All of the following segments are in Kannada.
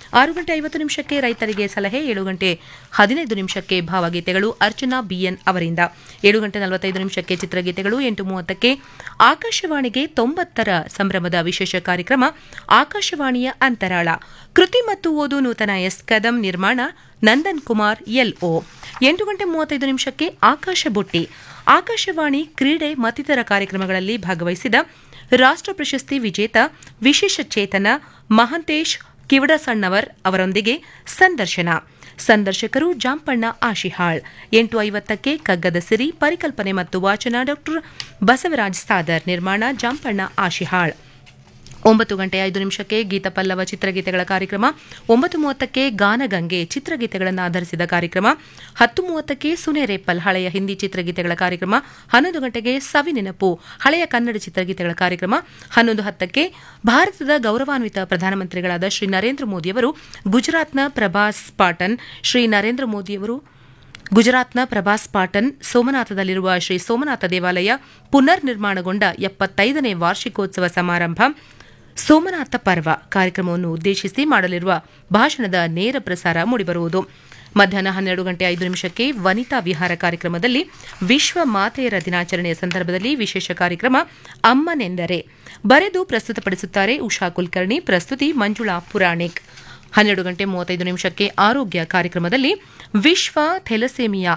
ಆರು ಗಂಟೆ ಐವತ್ತು ನಿಮಿಷಕ್ಕೆ ರೈತರಿಗೆ ಸಲಹೆ ಏಳು ಗಂಟೆ ಹದಿನೈದು ನಿಮಿಷಕ್ಕೆ ಭಾವಗೀತೆಗಳು ಅರ್ಚನಾ ಬಿಎನ್ ಅವರಿಂದ ಏಳು ಗಂಟೆ ನಲವತ್ತೈದು ನಿಮಿಷಕ್ಕೆ ಚಿತ್ರಗೀತೆಗಳು ಎಂಟು ಮೂವತ್ತಕ್ಕೆ ಆಕಾಶವಾಣಿಗೆ ತೊಂಬತ್ತರ ಸಂಭ್ರಮದ ವಿಶೇಷ ಕಾರ್ಯಕ್ರಮ ಆಕಾಶವಾಣಿಯ ಅಂತರಾಳ ಕೃತಿ ಮತ್ತು ಓದು ನೂತನ ಎಸ್ ಕದಂ ನಿರ್ಮಾಣ ನಂದನ್ ಕುಮಾರ್ ಎಲ್ಒ ಎಂಟು ಗಂಟೆ ಮೂವತ್ತೈದು ನಿಮಿಷಕ್ಕೆ ಆಕಾಶ ಬುಟ್ಟಿ ಆಕಾಶವಾಣಿ ಕ್ರೀಡೆ ಮತ್ತಿತರ ಕಾರ್ಯಕ್ರಮಗಳಲ್ಲಿ ಭಾಗವಹಿಸಿದ ರಾಷ್ಟ್ರ ಪ್ರಶಸ್ತಿ ವಿಜೇತ ವಿಶೇಷ ಚೇತನ ಮಹಂತೇಶ್ ಕಿವಡಸಣ್ಣವರ್ ಅವರೊಂದಿಗೆ ಸಂದರ್ಶನ ಸಂದರ್ಶಕರು ಜಾಂಪಣ್ಣ ಆಶಿಹಾಳ್ ಎಂಟು ಐವತ್ತಕ್ಕೆ ಕಗ್ಗದ ಸಿರಿ ಪರಿಕಲ್ಪನೆ ಮತ್ತು ವಾಚನ ಡಾಕ್ಟರ್ ಬಸವರಾಜ್ ಸಾದರ್ ನಿರ್ಮಾಣ ಜಾಂಪಣ್ಣ ಆಶಿಹಾಳ್ ಒಂಬತ್ತು ಗಂಟೆ ಐದು ನಿಮಿಷಕ್ಕೆ ಗೀತಪಲ್ಲವ ಚಿತ್ರಗೀತೆಗಳ ಕಾರ್ಯಕ್ರಮ ಒಂಬತ್ತು ಮೂವತ್ತಕ್ಕೆ ಗಾನಗಂಗೆ ಚಿತ್ರಗೀತೆಗಳನ್ನು ಆಧರಿಸಿದ ಕಾರ್ಯಕ್ರಮ ಹತ್ತು ಮೂವತ್ತಕ್ಕೆ ಸುನೇರೇಪ್ಪಲ್ ಹಳೆಯ ಹಿಂದಿ ಚಿತ್ರಗೀತೆಗಳ ಕಾರ್ಯಕ್ರಮ ಹನ್ನೊಂದು ಗಂಟೆಗೆ ಸವಿ ನೆನಪು ಹಳೆಯ ಕನ್ನಡ ಚಿತ್ರಗೀತೆಗಳ ಕಾರ್ಯಕ್ರಮ ಹನ್ನೊಂದು ಹತ್ತಕ್ಕೆ ಭಾರತದ ಗೌರವಾನ್ವಿತ ಪ್ರಧಾನಮಂತ್ರಿಗಳಾದ ಶ್ರೀ ನರೇಂದ್ರ ಮೋದಿಯವರು ಗುಜರಾತ್ನ ಪ್ರಭಾಸ್ ಪಾಟನ್ ಶ್ರೀ ನರೇಂದ್ರ ಮೋದಿಯವರು ಗುಜರಾತ್ನ ಪ್ರಭಾಸ್ ಪಾಟನ್ ಸೋಮನಾಥದಲ್ಲಿರುವ ಶ್ರೀ ಸೋಮನಾಥ ದೇವಾಲಯ ಪುನರ್ ನಿರ್ಮಾಣಗೊಂಡ ಎಪ್ಪತ್ತೈದನೇ ವಾರ್ಷಿಕೋತ್ಸವ ಸಮಾರಂಭ ಸೋಮನಾಥ ಪರ್ವ ಕಾರ್ಯಕ್ರಮವನ್ನು ಉದ್ದೇಶಿಸಿ ಮಾಡಲಿರುವ ಭಾಷಣದ ನೇರ ಪ್ರಸಾರ ಮೂಡಿಬರುವುದು ಮಧ್ಯಾಹ್ನ ಹನ್ನೆರಡು ಗಂಟೆ ಐದು ನಿಮಿಷಕ್ಕೆ ವನಿತಾ ವಿಹಾರ ಕಾರ್ಯಕ್ರಮದಲ್ಲಿ ವಿಶ್ವ ಮಾತೆಯರ ದಿನಾಚರಣೆಯ ಸಂದರ್ಭದಲ್ಲಿ ವಿಶೇಷ ಕಾರ್ಯಕ್ರಮ ಅಮ್ಮನೆಂದರೆ ಬರೆದು ಪ್ರಸ್ತುತಪಡಿಸುತ್ತಾರೆ ಉಷಾ ಕುಲಕರ್ಣಿ ಪ್ರಸ್ತುತಿ ಮಂಜುಳಾ ಪುರಾಣಿಕ್ ಹನ್ನೆರಡು ಗಂಟೆ ಮೂವತ್ತೈದು ನಿಮಿಷಕ್ಕೆ ಆರೋಗ್ಯ ಕಾರ್ಯಕ್ರಮದಲ್ಲಿ ವಿಶ್ವ ಥೆಲಸೇಮಿಯಾ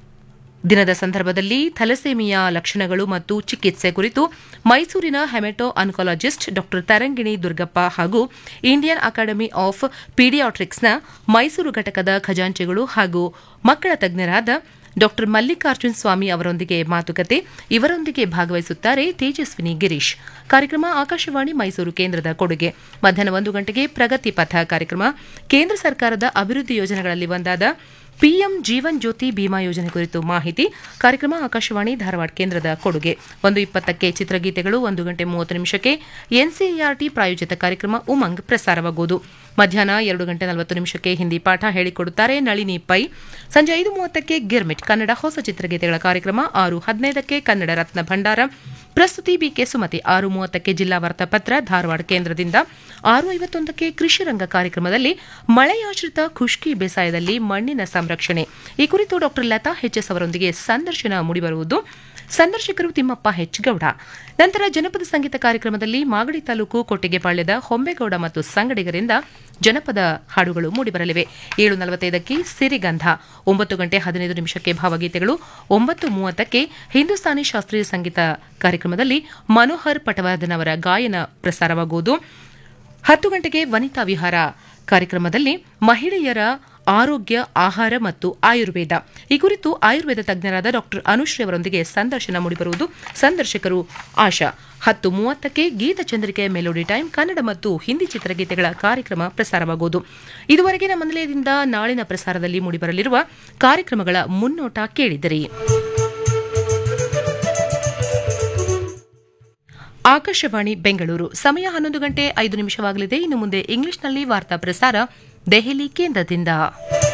ದಿನದ ಸಂದರ್ಭದಲ್ಲಿ ಥಲಸೇಮಿಯಾ ಲಕ್ಷಣಗಳು ಮತ್ತು ಚಿಕಿತ್ಸೆ ಕುರಿತು ಮೈಸೂರಿನ ಹೆಮೆಟೋ ಅನ್ಕಾಲಜಿಸ್ಟ್ ಡಾ ತರಂಗಿಣಿ ದುರ್ಗಪ್ಪ ಹಾಗೂ ಇಂಡಿಯನ್ ಅಕಾಡೆಮಿ ಆಫ್ ಪೀಡಿಯಾಟ್ರಿಕ್ಸ್ನ ಮೈಸೂರು ಘಟಕದ ಖಜಾಂಚಿಗಳು ಹಾಗೂ ಮಕ್ಕಳ ತಜ್ಞರಾದ ಡಾ ಮಲ್ಲಿಕಾರ್ಜುನ್ ಸ್ವಾಮಿ ಅವರೊಂದಿಗೆ ಮಾತುಕತೆ ಇವರೊಂದಿಗೆ ಭಾಗವಹಿಸುತ್ತಾರೆ ತೇಜಸ್ವಿನಿ ಗಿರೀಶ್ ಕಾರ್ಯಕ್ರಮ ಆಕಾಶವಾಣಿ ಮೈಸೂರು ಕೇಂದ್ರದ ಕೊಡುಗೆ ಮಧ್ಯಾಹ್ನ ಒಂದು ಗಂಟೆಗೆ ಪ್ರಗತಿ ಪಥ ಕಾರ್ಯಕ್ರಮ ಕೇಂದ್ರ ಸರ್ಕಾರದ ಅಭಿವೃದ್ಧಿ ಯೋಜನೆಗಳಲ್ಲಿ ಒಂದಾದ ಪಿಎಂ ಜೀವನ್ ಜ್ಯೋತಿ ಬಿಮಾ ಯೋಜನೆ ಕುರಿತು ಮಾಹಿತಿ ಕಾರ್ಯಕ್ರಮ ಆಕಾಶವಾಣಿ ಧಾರವಾಡ ಕೇಂದ್ರದ ಕೊಡುಗೆ ಒಂದು ಇಪ್ಪತ್ತಕ್ಕೆ ಚಿತ್ರಗೀತೆಗಳು ಒಂದು ಗಂಟೆ ಮೂವತ್ತು ನಿಮಿಷಕ್ಕೆ ಎನ್ಸಿಇಆರ್ಟಿ ಪ್ರಾಯೋಜಿತ ಕಾರ್ಯಕ್ರಮ ಉಮಂಗ್ ಪ್ರಸಾರವಾಗುವುದು ಮಧ್ಯಾಹ್ನ ಎರಡು ಗಂಟೆ ನಲವತ್ತು ನಿಮಿಷಕ್ಕೆ ಹಿಂದಿ ಪಾಠ ಹೇಳಿಕೊಡುತ್ತಾರೆ ನಳಿನಿ ಪೈ ಸಂಜೆ ಐದು ಮೂವತ್ತಕ್ಕೆ ಗಿರ್ಮಿಟ್ ಕನ್ನಡ ಹೊಸ ಚಿತ್ರಗೀತೆಗಳ ಕಾರ್ಯಕ್ರಮ ಆರು ಹದಿನೈದಕ್ಕೆ ಕನ್ನಡ ರತ್ನ ಭಂಡಾರ ಪ್ರಸ್ತುತಿ ಬಿಕೆ ಸುಮತಿ ಆರು ಮೂವತ್ತಕ್ಕೆ ಜಿಲ್ಲಾ ವಾರ್ತಾಪತ್ರ ಧಾರವಾಡ ಕೇಂದ್ರದಿಂದ ಆರು ಐವತ್ತೊಂದಕ್ಕೆ ಕೃಷಿ ರಂಗ ಕಾರ್ಯಕ್ರಮದಲ್ಲಿ ಮಳೆಯಾಶ್ರಿತ ಖುಷ್ಕಿ ಬೇಸಾಯದಲ್ಲಿ ಮಣ್ಣಿನ ಸಂರಕ್ಷಣೆ ಈ ಕುರಿತು ಡಾ ಲತಾ ಎಚ್ಎಸ್ ಅವರೊಂದಿಗೆ ಸಂದರ್ಶನ ಮೂಡಿಬರುವುದು ಸಂದರ್ಶಕರು ತಿಮ್ಮಪ್ಪ ಹೆಚ್ ಗೌಡ ನಂತರ ಜನಪದ ಸಂಗೀತ ಕಾರ್ಯಕ್ರಮದಲ್ಲಿ ಮಾಗಡಿ ತಾಲೂಕು ಕೊಟ್ಟಿಗೆಪಾಳ್ಯದ ಹೊಂಬೇಗೌಡ ಮತ್ತು ಸಂಗಡಿಗರಿಂದ ಜನಪದ ಹಾಡುಗಳು ಮೂಡಿಬರಲಿವೆ ಏಳು ನಲವತ್ತೈದಕ್ಕೆ ಸಿರಿಗಂಧ ಒಂಬತ್ತು ಗಂಟೆ ಹದಿನೈದು ನಿಮಿಷಕ್ಕೆ ಭಾವಗೀತೆಗಳು ಒಂಬತ್ತು ಮೂವತ್ತಕ್ಕೆ ಹಿಂದೂಸ್ತಾನಿ ಶಾಸ್ತ್ರೀಯ ಸಂಗೀತ ಕಾರ್ಯಕ್ರಮದಲ್ಲಿ ಮನೋಹರ್ ಪಟವರ್ಧನ್ ಅವರ ಗಾಯನ ಪ್ರಸಾರವಾಗುವುದು ಹತ್ತು ಗಂಟೆಗೆ ವನಿತಾ ವಿಹಾರ ಕಾರ್ಯಕ್ರಮದಲ್ಲಿ ಮಹಿಳೆಯರ ಆರೋಗ್ಯ ಆಹಾರ ಮತ್ತು ಆಯುರ್ವೇದ ಈ ಕುರಿತು ಆಯುರ್ವೇದ ತಜ್ಞರಾದ ಡಾ ಅನುಶ್ರೀ ಅವರೊಂದಿಗೆ ಸಂದರ್ಶನ ಮೂಡಿಬರುವುದು ಸಂದರ್ಶಕರು ಆಶಾ ಹತ್ತು ಮೂವತ್ತಕ್ಕೆ ಗೀತಚಂದ್ರಿಕೆ ಮೆಲೋಡಿ ಟೈಮ್ ಕನ್ನಡ ಮತ್ತು ಹಿಂದಿ ಚಿತ್ರಗೀತೆಗಳ ಕಾರ್ಯಕ್ರಮ ಪ್ರಸಾರವಾಗುವುದು ಇದುವರೆಗೆ ನಮ್ಮ ನಿಲಯದಿಂದ ನಾಳಿನ ಪ್ರಸಾರದಲ್ಲಿ ಮೂಡಿಬರಲಿರುವ ಕಾರ್ಯಕ್ರಮಗಳ ಮುನ್ನೋಟ ಕೇಳಿದಿರಿ ಆಕಾಶವಾಣಿ ಬೆಂಗಳೂರು ಸಮಯ ಹನ್ನೊಂದು ಗಂಟೆ ಐದು ನಿಮಿಷವಾಗಲಿದೆ ಇನ್ನು ಮುಂದೆ ಇಂಗ್ಲಿಷ್ನಲ್ಲಿ ವಾರ್ತಾ ಪ್ರಸಾರ ದೆಹಲಿ ಕೇಂದ್ರದಿಂದ